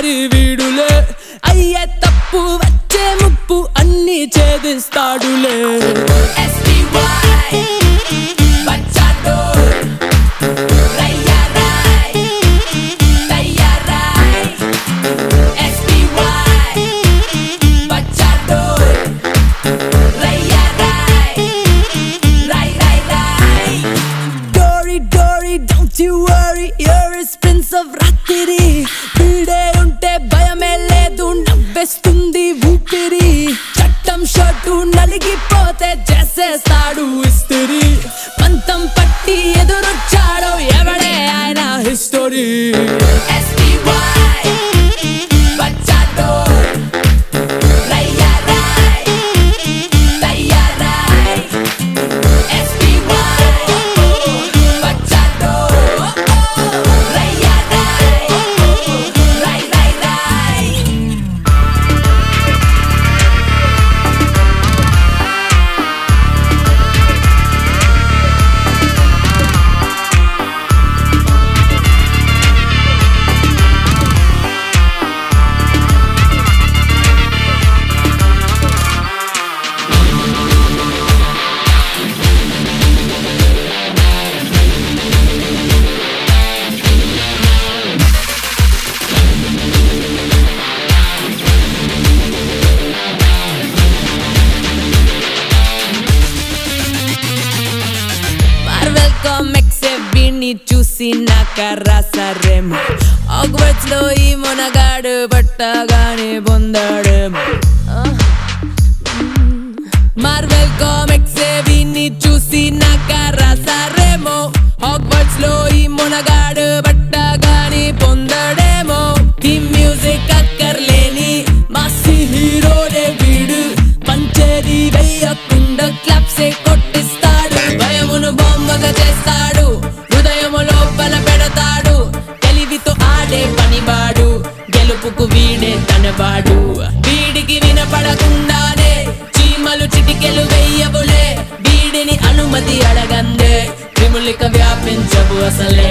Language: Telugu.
దారి వీడులే అయ్యే తప్పు వచ్చే ముప్పు అన్ని ఛేదిస్తాడులే SPY Bachador Raya Rai Tayarai SPY Bachador Raya Rai Rai Rai Rai డోరీ డోరీ don't you worry your is prince of రాత్రి వీడే ఉంటే భయమే లేదు నవ్వేస్తుంది ఊపిరి చట్టం షర్టు నలిగిపోతే చేసేస్తాడు ఇస్తిరి పంతం పట్టి ఎదురొచ్చాడో ఎవడే ఆయన history SPY Bachador Raya Rai Tayarai SPY Bachador Raya Rai Rai Rai Rai Marvel comics వీణ్ణి చూసి నాక రాసారేమో ఆగ్వర్డ్స్ లో ఈ మునగాడు పట్టగానే పొందాడేమో మార్వెల్ కామిక్స్ వీణ్ణి చూసి నాక రాసారేమో హాగ్వర్డ్స్ లో ఈ మునగాడు పట్టగానే పొందాడేమో థీమ్ మ్యూజిక్ అక్కర్లేని మాసి హీరోనే వీడు పంచరి వెయ్యకుండా క్లాప్సే కొట్టిస్తాడు భయమును బొమ్మగా చేస్తాడు హృదయము లోపల పెడతాడు తెలివితో ఆడే పనివాడు గెలుపుకు వీడే తనవాడు వీడికి వినపడకుండానే చీమలు చిటికెలు వెయ్యవులే వీడిని అనుమతి అడగందే క్రిములిక వ్యాపించవు అసలే